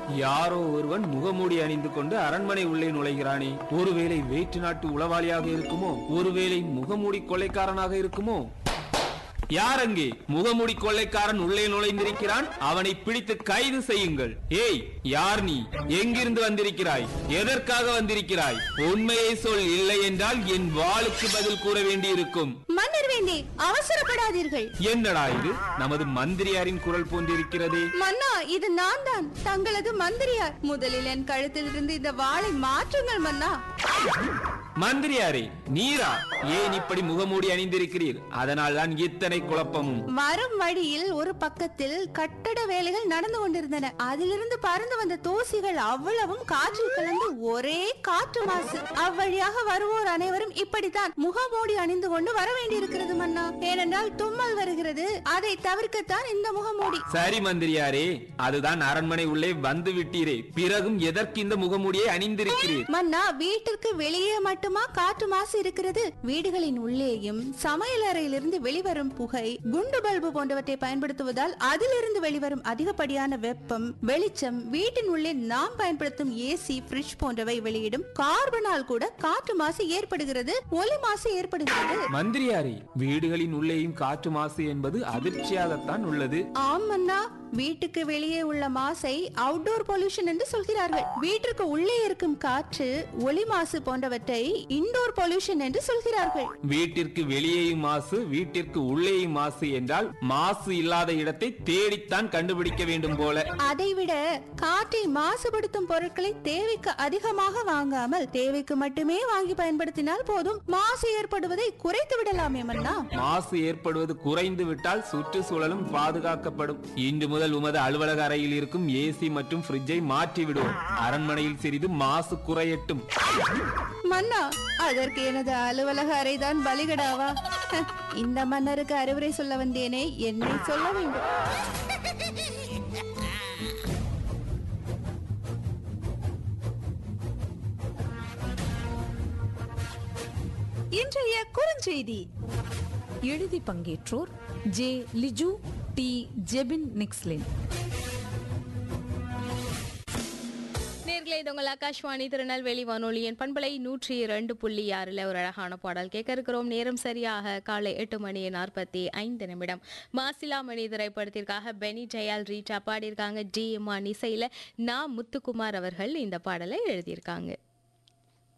யாரோ ஒருவன் முகமூடி அணிந்து கொண்டு அரண்மனை உள்ளே நுழைகிறானே ஒருவேளை வேற்று நாட்டு உளவாளியாக இருக்குமோ ஒருவேளை முகமூடி கொள்ளைக்காரனாக இருக்குமோ யார் அங்கே முகமூடி கொள்ளைக்காரன் உள்ளே நுழைந்திருக்கிறான் அவனை பிடித்து கைது செய்யுங்கள் ஏய் யார் நீ எங்கிருந்து வந்திருக்கிறாய் எதற்காக வந்திருக்கிறாய் உண்மையை சொல் இல்லை என்றால் என் வாளுக்கு பதில் கூற வேண்டியிருக்கும் மன்னர் வேந்தே அவசரப்படாதீர்கள் என்னடா இது நமது மந்திரியாரின் குரல் போன்றிருக்கிறதே மன்னா இது நான் தான் தங்களது மந்திரியார் முதலில் என் கழுத்திலிருந்து இந்த வாளை மாற்றுங்கள் மன்னா மந்திரியாரே நீரா ஏன் இப்படி முகமூடி அணிந்திருக்கிறீர் அதனால் தான் இத்தனை குழப்பமும் வரும் வழியில் ஒரு பக்கத்தில் கட்டட வேலைகள் நடந்து கொண்டிருந்தன அதிலிருந்து பறந்து வந்த தூசிகள் அவ்வளவும் காற்றில் கலந்து ஒரே காற்று மாசு அவ்வழியாக வருவோர் அனைவரும் இப்படித்தான் முகமூடி அணிந்து கொண்டு வர வேண்டியிருக்கிறது மன்னா ஏனென்றால் தும்மல் வருகிறது அதை தவிர்க்கத்தான் இந்த முகமூடி சரி மந்திரியாரே அதுதான் அரண்மனை உள்ளே வந்து விட்டீரே பிறகும் எதற்கு இந்த முகமூடியை அணிந்திருக்கிறீர் மன்னா வீட்டிற்கு வெளியே மட்டுமா காற்று மாசு இருக்கிறது வீடுகளின் உள்ளேயும் சமையல் அறையிலிருந்து வெளிவரும் புகை குண்டு பல்பு போன்றவற்றை பயன்படுத்துவதால் அதிலிருந்து வெளிவரும் அதிகப்படியான வெப்பம் வெளிச்சம் வீட்டின் உள்ளே நாம் பயன்படுத்தும் ஏசி ஃப்ரிட்ஜ் போன்றவை வெளியிடும் கார்பனால் கூட காற்று மாசு ஏற்படுகிறது ஒலி மாசு ஏற்படுகிறது மந்திரியாரே வீடுகளின் உள்ளேயும் காற்று மாசு என்பது அதிர்ச்சியாகத்தான் உள்ளது ஆம் அண்ணா வீட்டுக்கு வெளியே உள்ள மாசை அவுட்டோர் பொல்யூஷன் என்று சொல்கிறார்கள் வீட்டிற்கு உள்ளே இருக்கும் காற்று ஒலி மாசு போன்றவற்றை இன்டோர் பொல்யூஷன் என்று சொல்கிறார்கள் வீட்டிற்கு வெளியேயும் மாசு வீட்டிற்கு உள்ளேயும் மாசு என்றால் மாசு இல்லாத இடத்தை தேடித்தான் கண்டுபிடிக்க வேண்டும் போல அதைவிட காற்றை மாசுபடுத்தும் பொருட்களை தேவைக்கு அதிகமாக வாங்காமல் தேவைக்கு மட்டுமே வாங்கி பயன்படுத்தினால் போதும் மாசு ஏற்படுவதை குறைத்து விடலாமே மன்னா மாசு ஏற்படுவது குறைந்து விட்டால் சுற்றுச்சூழலும் பாதுகாக்கப்படும் இன்று முதல் உமது அலுவலக அறையில் இருக்கும் ஏசி மற்றும் ஃப்ரிட்ஜை மாற்றி விடுவோம் அரண்மனையில் சிறிது மாசு குறையட்டும் மன்னா அதற்கு எனது அலுவலக அறைதான் பலிகடாவா இந்த மன்னருக்கு அறிவுரை சொல்ல வந்தேனே என்னை சொல்ல வேண்டும் இன்றைய குறுஞ்செய்தி எழுதி பங்கேற்றோர் ஜே லிஜு டி ஜெபின் நிக்ஸ்லின் நேர்களே இது உங்கள் ஆகாஷ்வாணி திருநெல்வேலி வானொலியின் பண்பலை நூற்றி இரண்டு புள்ளி ஆறில் ஒரு அழகான பாடல் கேட்க இருக்கிறோம் நேரம் சரியாக காலை எட்டு மணி நாற்பத்தி ஐந்து நிமிடம் மாசிலா மணி திரைப்படத்திற்காக பெனி ஜெயால் ரீட்டா பாடியிருக்காங்க டி எம்மான் இசையில் நா முத்துக்குமார் அவர்கள் இந்த பாடலை எழுதியிருக்காங்க